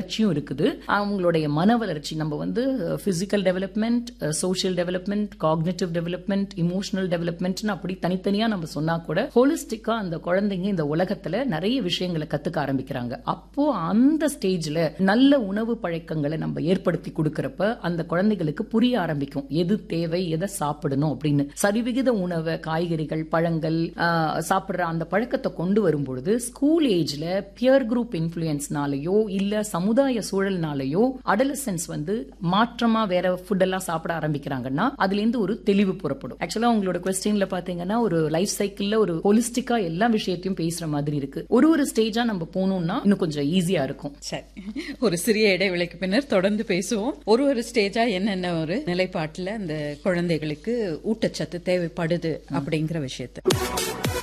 வளர்ச்சியும் இருக்குது அவங்களுடைய மன வளர்ச்சி நம்ம வந்து physical development social development cognitive development emotional டெவலப்மெண்ட்னு அப்படி தனித்தனியா நம்ம சொன்னா கூட ஹோலிஸ்டிக்கா அந்த குழந்தைங்க இந்த உலகத்துல நிறைய விஷயங்களை கத்துக்க ஆரம்பிக்கிறாங்க அப்போ அந்த ஸ்டேஜ்ல நல்ல உணவு பழக்கங்களை நம்ம ஏற்படுத்தி கொடுக்கறப்ப அந்த குழந்தைகளுக்கு புரிய ஆரம்பிக்கும் எது தேவை எதை சாப்பிடணும் அப்படின்னு சரிவிகித உணவை காய்கறிகள் பழங்கள் ஆஹ், சாப்பிடுற அந்த பழக்கத்தை கொண்டு வரும்பொழுது ஸ்கூல் ஏஜ்ல பியர் குரூப் இன்ஃபுளுயன்ஸ்னாலயோ இல்ல சமுதாய சூழல்னாலயோ அடலசன்ஸ் வந்து மாற்றமா வேற ஃபுட் எல்லாம் சாப்பிட ஆரம்பிக்கிறாங்கன்னா அதுல இருந்து ஒரு தெளிவு புறப்படும் ஆக்சுவலா உங்களோட கொஸ்டின்ல பாத்தீங்கன்னா ஒரு லைஃப் சைக்கிள்ல ஒரு ஹோலிஸ்டிக்கா எல்லா விஷயத்தையும் பேசுற மாதிரி இருக்கு ஒரு ஒரு ஸ்டேஜா நம்ம போனோம்னா இன்னும் கொஞ்சம் ஈஸியா இருக்கும் சரி ஒரு சிறிய இடைவெளிக்கு பின்னர் தொடர்ந்து பேசுவோம் ஒரு ஒரு ஸ்டேஜா என்னென்ன ஒரு நிலைப்பாட்டுல அந்த குழந்தைகளுக்கு ஊட்டச்சத்து தேவைப்படுது அப்படிங்கிற விஷயத்தை